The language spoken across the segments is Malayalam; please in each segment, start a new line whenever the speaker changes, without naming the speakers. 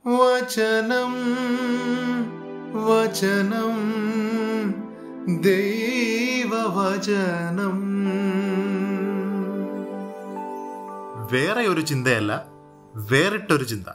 വചനം വചനം ദൈവവചനം വേറെ ഒരു ചിന്തയല്ല വേറിട്ടൊരു ചിന്ത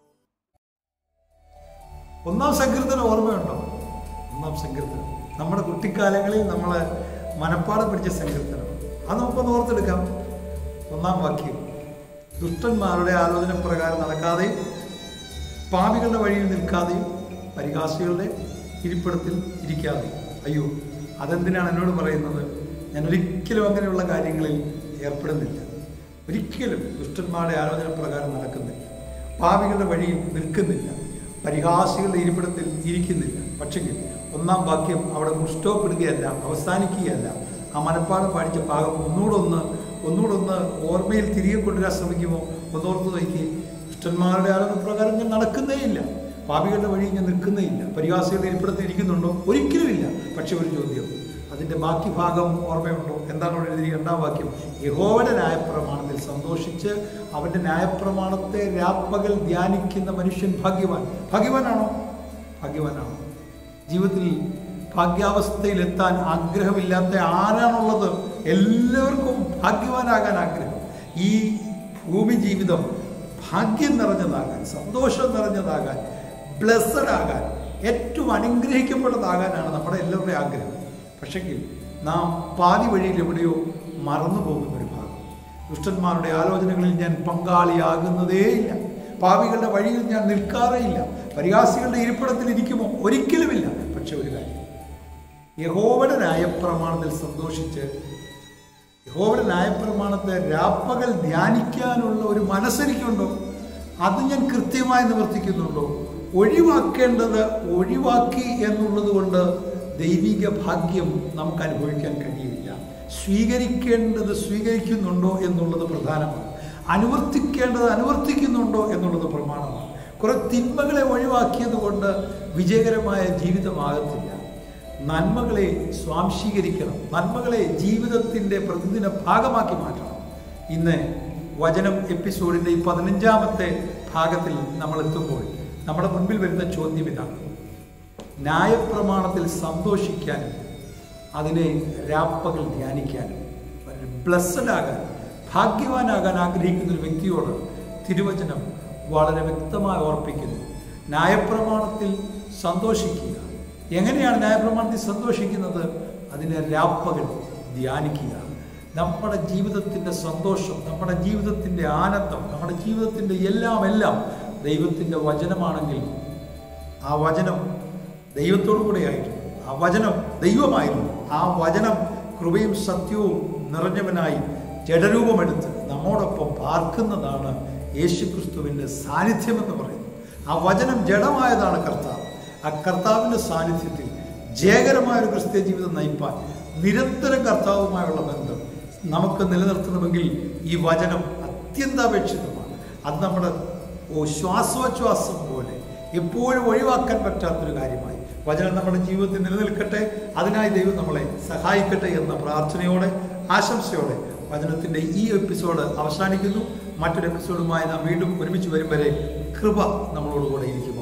ഒന്നാം സങ്കീർത്തനം ഓർമ്മയുണ്ടോ ഒന്നാം സങ്കീർത്തനം നമ്മുടെ കുട്ടിക്കാലങ്ങളിൽ നമ്മൾ മനപ്പാടം പിടിച്ച സങ്കീർത്തനം അത് നമുക്കൊന്ന് ഓർത്തെടുക്കാം ഒന്നാം വാക്യം ദുഷ്ടന്മാരുടെ ആലോചന പ്രകാരം നടക്കാതെയും പാപികളുടെ വഴിയിൽ നിൽക്കാതെയും പരിഹാസികളുടെ ഇരിപ്പിടത്തിൽ ഇരിക്കാതെയും അയ്യോ അതെന്തിനാണ് എന്നോട് പറയുന്നത് ഞാൻ ഒരിക്കലും അങ്ങനെയുള്ള കാര്യങ്ങളിൽ ഏർപ്പെടുന്നില്ല ഒരിക്കലും ദുഷ്ടന്മാരുടെ ആലോചന പ്രകാരം നടക്കുന്നില്ല പാപികളുടെ വഴിയിൽ നിൽക്കുന്നില്ല പരിഹാസികളുടെ ഇരിപ്പിടത്തിൽ ഇരിക്കുന്നില്ല പക്ഷെങ്കിൽ ഒന്നാം വാക്യം അവിടെ മുഷ്ടപ്പെടുകയല്ല അവസാനിക്കുകയല്ല ആ മനപ്പാടം പാടിച്ച ഭാഗം ഒന്നുകൂടെ ഒന്ന് ഒന്നുകൂടെ ഒന്ന് ഓർമ്മയിൽ തിരികെ കൊണ്ടുവരാൻ ശ്രമിക്കുമോ ഒന്നോർത്ത് നോക്കി ദുഷ്ടന്മാരുടെ ആലോചന പ്രകാരം ഞാൻ നടക്കുന്നേ ഇല്ല പാപികളുടെ വഴി ഞാൻ നിൽക്കുന്നേ ഇല്ല പരിഹാസികളുടെ ഇരിപ്പിടത്തിൽ ഇരിക്കുന്നുണ്ടോ ഒരിക്കലുമില്ല പക്ഷെ ഒരു ചോദ്യം അതിൻ്റെ ബാക്കി ഭാഗം ഓർമ്മയുണ്ടോ എന്താണ് അവിടെ എഴുതി രണ്ടാം വാക്യം യഹോവയുടെ ന്യായപ്രമാണത്തിൽ സന്തോഷിച്ച് അവൻ്റെ ന്യായപ്രമാണത്തെ രാപ്പകൽ ധ്യാനിക്കുന്ന മനുഷ്യൻ ഭാഗ്യവാൻ ഭാഗ്യവാനാണോ ഭാഗ്യവാനാണോ ജീവിതത്തിൽ ഭാഗ്യാവസ്ഥയിലെത്താൻ ആഗ്രഹമില്ലാത്ത ആരാണുള്ളത് എല്ലാവർക്കും ഭാഗ്യവാനാകാൻ ആഗ്രഹം ഈ ഭൂമി ജീവിതം ഭാഗ്യം നിറഞ്ഞതാകാൻ സന്തോഷം നിറഞ്ഞതാകാൻ ബ്ലെസ്സഡ് ആകാൻ ഏറ്റവും അനുഗ്രഹിക്കപ്പെട്ടതാകാനാണ് നമ്മുടെ എല്ലാവരുടെയും ആഗ്രഹം പക്ഷെങ്കിൽ നാം പാതി വഴിയിൽ എവിടെയോ മറന്നു പോകുന്ന ഒരു ഭാഗം ദുഷ്ടന്മാരുടെ ആലോചനകളിൽ ഞാൻ പങ്കാളിയാകുന്നതേയില്ല പാവികളുടെ വഴിയിൽ ഞാൻ നിൽക്കാറേയില്ല പരിഹാസികളുടെ ഇരിപ്പിടത്തിൽ ഇരിക്കുമോ ഒരിക്കലുമില്ല പക്ഷെ ഒരു കാര്യം യഹോവയുടെ ന്യായപ്രമാണത്തിൽ സന്തോഷിച്ച് യഹോവയുടെ ന്യായപ്രമാണത്തെ രാപ്പകൽ ധ്യാനിക്കാനുള്ള ഒരു മനസ്സെനിക്കുണ്ടോ അത് ഞാൻ കൃത്യമായി നിവർത്തിക്കുന്നുണ്ടോ ഒഴിവാക്കേണ്ടത് ഒഴിവാക്കി എന്നുള്ളത് കൊണ്ട് ദൈവിക ഭാഗ്യം നമുക്ക് അനുഭവിക്കാൻ കഴിയില്ല സ്വീകരിക്കേണ്ടത് സ്വീകരിക്കുന്നുണ്ടോ എന്നുള്ളത് പ്രധാനമാണ് അനുവർത്തിക്കേണ്ടത് അനുവർത്തിക്കുന്നുണ്ടോ എന്നുള്ളത് പ്രമാണമാണ് കുറെ തിന്മകളെ ഒഴിവാക്കിയത് കൊണ്ട് വിജയകരമായ ജീവിതമാകത്തില്ല നന്മകളെ സ്വാംശീകരിക്കണം നന്മകളെ ജീവിതത്തിൻ്റെ പ്രതിദിന ഭാഗമാക്കി മാറ്റണം ഇന്ന് വചനം എപ്പിസോഡിൻ്റെ ഈ പതിനഞ്ചാമത്തെ ഭാഗത്തിൽ നമ്മൾ എത്തുമ്പോൾ നമ്മുടെ മുൻപിൽ വരുന്ന ചോദ്യം ഇതാണ് ന്യായപ്രമാണത്തിൽ സന്തോഷിക്കാനും അതിനെ രാപ്പകൽ ധ്യാനിക്കാനും ബ്ലസ്സഡ് ആകാൻ ഭാഗ്യവാനാകാൻ ആഗ്രഹിക്കുന്ന ഒരു വ്യക്തിയോട് തിരുവചനം വളരെ വ്യക്തമായി ഓർപ്പിക്കുന്നു ന്യായപ്രമാണത്തിൽ സന്തോഷിക്കുക എങ്ങനെയാണ് ന്യായപ്രമാണത്തിൽ സന്തോഷിക്കുന്നത് അതിനെ രാപ്പകൽ ധ്യാനിക്കുക നമ്മുടെ ജീവിതത്തിൻ്റെ സന്തോഷം നമ്മുടെ ജീവിതത്തിൻ്റെ ആനന്ദം നമ്മുടെ ജീവിതത്തിൻ്റെ എല്ലാം എല്ലാം ദൈവത്തിൻ്റെ വചനമാണെങ്കിൽ ആ വചനം ദൈവത്തോടു കൂടെ ആയിരുന്നു ആ വചനം ദൈവമായിരുന്നു ആ വചനം കൃപയും സത്യവും നിറഞ്ഞവനായി ജഡരൂപമെടുത്ത് നമ്മോടൊപ്പം പാർക്കുന്നതാണ് യേശുക്രിസ്തുവിൻ്റെ സാന്നിധ്യമെന്ന് പറയുന്നത് ആ വചനം ജഡമായതാണ് കർത്താവ് ആ കർത്താവിൻ്റെ സാന്നിധ്യത്തിൽ ജയകരമായ ഒരു ക്രിസ്ത്യ ജീവിതം നയിപ്പാൻ നിരന്തരം കർത്താവുമായുള്ള ബന്ധം നമുക്ക് നിലനിർത്തണമെങ്കിൽ ഈ വചനം അത്യന്താപേക്ഷിതമാണ് അത് നമ്മുടെ ഓ ശ്വാസോച്ഛ്വാസം പോലെ എപ്പോഴും ഒഴിവാക്കാൻ പറ്റാത്തൊരു കാര്യമായി വചനം നമ്മുടെ ജീവിതത്തിൽ നിലനിൽക്കട്ടെ അതിനായി ദൈവം നമ്മളെ സഹായിക്കട്ടെ എന്ന പ്രാർത്ഥനയോടെ ആശംസയോടെ വചനത്തിൻ്റെ ഈ എപ്പിസോഡ് അവസാനിക്കുന്നു മറ്റൊരു എപ്പിസോഡുമായി നാം വീണ്ടും ഒരുമിച്ച് വരും വരെ കൃപ നമ്മളോടുകൂടെ ഇരിക്കും